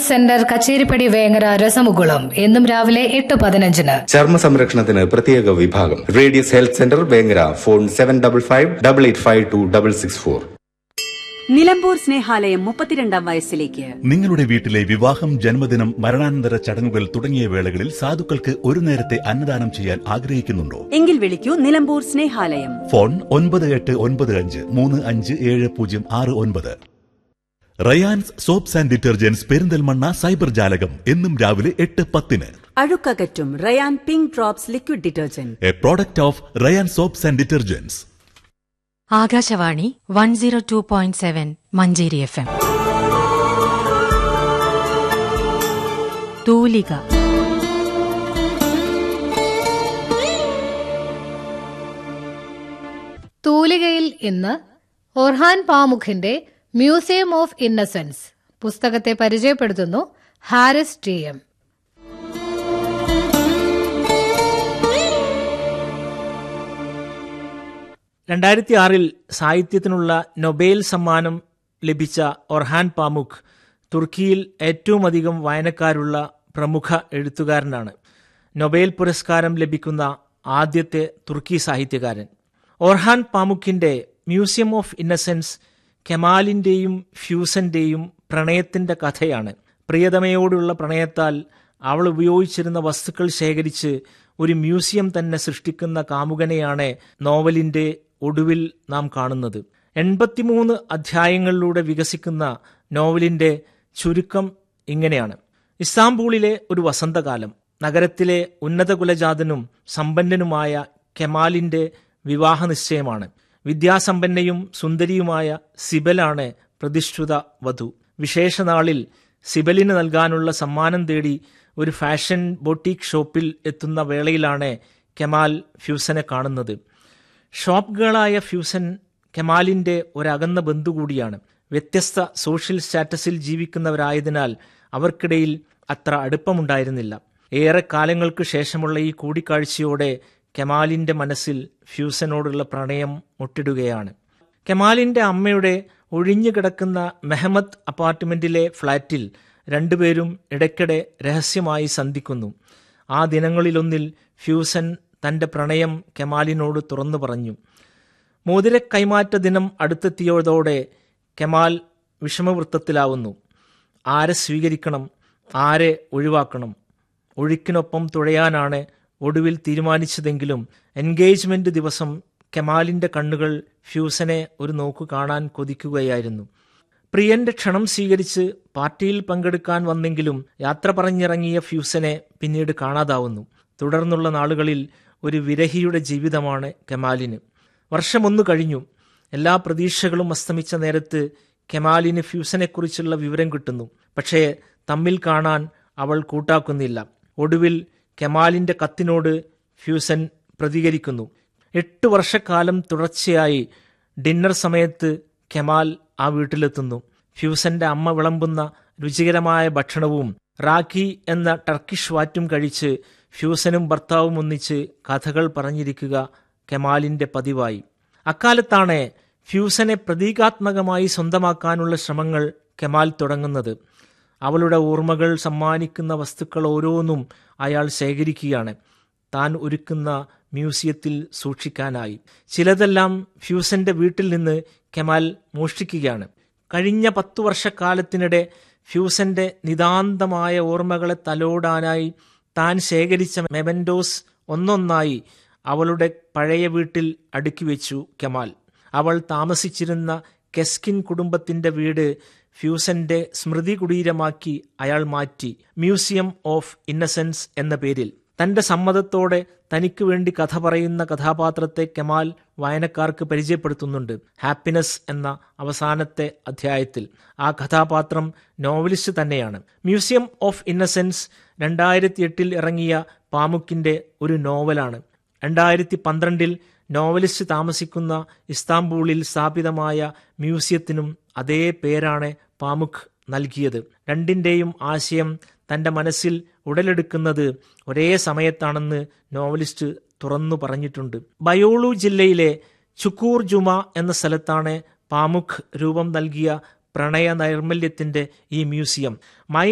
health centre Kacheripadi Vengara Rasamukulam എന്നും രാവിലെ എട്ട് പതിനഞ്ചിന് ചർമ്മ സംരക്ഷണത്തിന് പ്രത്യേക വിഭാഗം radius health centre Vengara phone seven double five double eight five two double six four Nilambur Snehalayam മുപ്പത്തിരണ്ടാം വയസ്സിലേക്ക് നിങ്ങളുടെ വീട്ടിലെ വിവാഹം ജന്മദിനം മരണാനന്തര ചടങ്ങുകൾ തുടങ്ങിയ വേളകളിൽ സാധുക്കൾക്ക് ഒരു നേരത്തെ അന്നദാനം ചെയ്യാൻ ആഗ്രഹിക്കുന്നുണ്ടോ എങ്കിൽ വിളിക്കൂ നിലമ്പൂർ സ്നേഹാലയം ഫോൺ ഒൻപത് എട്ട് ഒൻപത് അഞ്ച് മൂന്ന് അഞ്ച് ഏഴ് പൂജ്യം ആറ് ഒൻപത് Rayans soaps and detergents Perinthalmanna cyber ജാലകം എന്നും രാവിലെ എട്ട് പത്തിന് അഴുക്കകറ്റും Rayan pink drops liquid detergent a product of Rayan soaps and detergents Akashvani one zero two point seven Manjeri F M തൂലിക തൂലികയിൽ ഇന്ന് ഒർഹാൻ പാമുഖിന്റെ മ്യൂസിയം ഓഫ് ഇന്നസെൻസ് പുസ്തകത്തെ പരിചയപ്പെടുത്തുന്നു ഹാരിസ് ടി എം രണ്ടായിരത്തി ആറിൽ സാഹിത്യത്തിനുള്ള നൊബേൽ സമ്മാനം ലഭിച്ച ഒർഹാൻ പാമുഖ് തുർക്കിയിൽ ഏറ്റവും അധികം വായനക്കാരുള്ള പ്രമുഖ എഴുത്തുകാരനാണ് നൊബേൽ പുരസ്കാരം ലഭിക്കുന്ന ആദ്യത്തെ തുർക്കി സാഹിത്യകാരൻ ഒർഹാൻ പാമുഖിന്റെ മ്യൂസിയം ഓഫ് ഇന്നസെൻസ് കെമാലിന്റെയും ഫ്യൂസന്റെയും പ്രണയത്തിന്റെ കഥയാണ് പ്രിയതമയോടുള്ള പ്രണയത്താൽ അവൾ ഉപയോഗിച്ചിരുന്ന വസ്തുക്കൾ ശേഖരിച്ച് ഒരു മ്യൂസിയം തന്നെ സൃഷ്ടിക്കുന്ന കാമുകനെയാണ് നോവലിന്റെ ഒടുവിൽ നാം കാണുന്നത് എൺപത്തിമൂന്ന് അധ്യായങ്ങളിലൂടെ വികസിക്കുന്ന നോവലിന്റെ ചുരുക്കം ഇങ്ങനെയാണ് ഇസ്താംബൂളിലെ ഒരു വസന്തകാലം നഗരത്തിലെ ഉന്നത കുലജാതനും സമ്പന്നനുമായ കെമാലിന്റെ വിവാഹ നിശ്ചയമാണ് വിദ്യാസമ്പന്നയും സുന്ദരിയുമായ സിബലാണ് പ്രതിഷ്ഠിത വധു വിശേഷനാളിൽ സിബലിന് നൽകാനുള്ള സമ്മാനം തേടി ഒരു ഫാഷൻ ബൊട്ടീക്ക് ഷോപ്പിൽ എത്തുന്ന വേളയിലാണ് കെമാൽ ഫ്യൂസനെ കാണുന്നത് ഷോപ്പ് ഗേളായ ഫ്യൂസൻ കെമാലിന്റെ ഒരകന്ന ബന്ധു കൂടിയാണ് വ്യത്യസ്ത സോഷ്യൽ സ്റ്റാറ്റസിൽ ജീവിക്കുന്നവരായതിനാൽ അവർക്കിടയിൽ അത്ര അടുപ്പമുണ്ടായിരുന്നില്ല ഏറെ കാലങ്ങൾക്ക് ശേഷമുള്ള ഈ കൂടിക്കാഴ്ചയോടെ കെമാലിന്റെ മനസ്സിൽ ഫ്യൂസനോടുള്ള പ്രണയം മുട്ടിടുകയാണ് കെമാലിന്റെ അമ്മയുടെ ഒഴിഞ്ഞുകിടക്കുന്ന മെഹമ്മദ് അപ്പാർട്ട്മെന്റിലെ ഫ്ളാറ്റിൽ രണ്ടുപേരും ഇടയ്ക്കിടെ രഹസ്യമായി സന്ധിക്കുന്നു ആ ദിനങ്ങളിലൊന്നിൽ ഫ്യൂസൻ തന്റെ പ്രണയം കെമാലിനോട് തുറന്നു പറഞ്ഞു മോതിര കൈമാറ്റ ദിനം അടുത്തെത്തിയതോടെ കെമാൽ വിഷമവൃത്തത്തിലാവുന്നു ആരെ സ്വീകരിക്കണം ആരെ ഒഴിവാക്കണം ഒഴുക്കിനൊപ്പം തുഴയാനാണ് ഒടുവിൽ തീരുമാനിച്ചതെങ്കിലും എൻഗേജ്മെന്റ് ദിവസം കെമാലിന്റെ കണ്ണുകൾ ഫ്യൂസനെ ഒരു നോക്കു കാണാൻ കൊതിക്കുകയായിരുന്നു പ്രിയന്റെ ക്ഷണം സ്വീകരിച്ച് പാർട്ടിയിൽ പങ്കെടുക്കാൻ വന്നെങ്കിലും യാത്ര പറഞ്ഞിറങ്ങിയ ഫ്യൂസനെ പിന്നീട് കാണാതാവുന്നു തുടർന്നുള്ള നാളുകളിൽ ഒരു വിരഹിയുടെ ജീവിതമാണ് കെമാലിന് വർഷമൊന്നു കഴിഞ്ഞു എല്ലാ പ്രതീക്ഷകളും അസ്തമിച്ച നേരത്ത് കെമാലിന് ഫ്യൂസനെക്കുറിച്ചുള്ള വിവരം കിട്ടുന്നു പക്ഷേ തമ്മിൽ കാണാൻ അവൾ കൂട്ടാക്കുന്നില്ല ഒടുവിൽ കെമാലിന്റെ കത്തിനോട് ഫ്യൂസൻ പ്രതികരിക്കുന്നു എട്ട് വർഷക്കാലം തുടർച്ചയായി ഡിന്നർ സമയത്ത് കെമാൽ ആ വീട്ടിലെത്തുന്നു ഫ്യൂസന്റെ അമ്മ വിളമ്പുന്ന രുചികരമായ ഭക്ഷണവും റാഖി എന്ന ടർക്കിഷ് വാറ്റും കഴിച്ച് ഫ്യൂസനും ഭർത്താവും ഒന്നിച്ച് കഥകൾ പറഞ്ഞിരിക്കുക കെമാലിന്റെ പതിവായി അക്കാലത്താണ് ഫ്യൂസനെ പ്രതീകാത്മകമായി സ്വന്തമാക്കാനുള്ള ശ്രമങ്ങൾ കെമാൽ തുടങ്ങുന്നത് അവളുടെ ഓർമ്മകൾ സമ്മാനിക്കുന്ന വസ്തുക്കൾ ഓരോന്നും അയാൾ ശേഖരിക്കുകയാണ് താൻ ഒരുക്കുന്ന മ്യൂസിയത്തിൽ സൂക്ഷിക്കാനായി ചിലതെല്ലാം ഫ്യൂസന്റെ വീട്ടിൽ നിന്ന് കെമാൽ മോഷ്ടിക്കുകയാണ് കഴിഞ്ഞ പത്തു വർഷക്കാലത്തിനിടെ ഫ്യൂസന്റെ നിതാന്തമായ ഓർമ്മകളെ തലോടാനായി താൻ ശേഖരിച്ച മെബൻഡോസ് ഒന്നൊന്നായി അവളുടെ പഴയ വീട്ടിൽ അടുക്കി വെച്ചു കെമാൽ അവൾ താമസിച്ചിരുന്ന കെസ്കിൻ കുടുംബത്തിന്റെ വീട് ഫ്യൂസന്റെ സ്മൃതി കുടീരമാക്കി അയാൾ മാറ്റി മ്യൂസിയം ഓഫ് ഇന്നസെൻസ് എന്ന പേരിൽ തന്റെ സമ്മതത്തോടെ തനിക്ക് വേണ്ടി കഥ പറയുന്ന കഥാപാത്രത്തെ കെമാൽ വായനക്കാർക്ക് പരിചയപ്പെടുത്തുന്നുണ്ട് ഹാപ്പിനെസ് എന്ന അവസാനത്തെ അധ്യായത്തിൽ ആ കഥാപാത്രം നോവലിസ്റ്റ് തന്നെയാണ് മ്യൂസിയം ഓഫ് ഇന്നസെൻസ് രണ്ടായിരത്തി എട്ടിൽ ഇറങ്ങിയ പാമുക്കിന്റെ ഒരു നോവലാണ് രണ്ടായിരത്തി പന്ത്രണ്ടിൽ നോവലിസ്റ്റ് താമസിക്കുന്ന ഇസ്താംബൂളിൽ സ്ഥാപിതമായ മ്യൂസിയത്തിനും അതേ പേരാണ് പാമുഖ് നൽകിയത് രണ്ടിന്റെയും ആശയം തന്റെ മനസ്സിൽ ഉടലെടുക്കുന്നത് ഒരേ സമയത്താണെന്ന് നോവലിസ്റ്റ് തുറന്നു പറഞ്ഞിട്ടുണ്ട് ബയോളു ജില്ലയിലെ ചുക്കൂർ ജുമ എന്ന സ്ഥലത്താണ് പാമുഖ് രൂപം നൽകിയ പ്രണയ നൈർമല്യത്തിന്റെ ഈ മ്യൂസിയം മൈ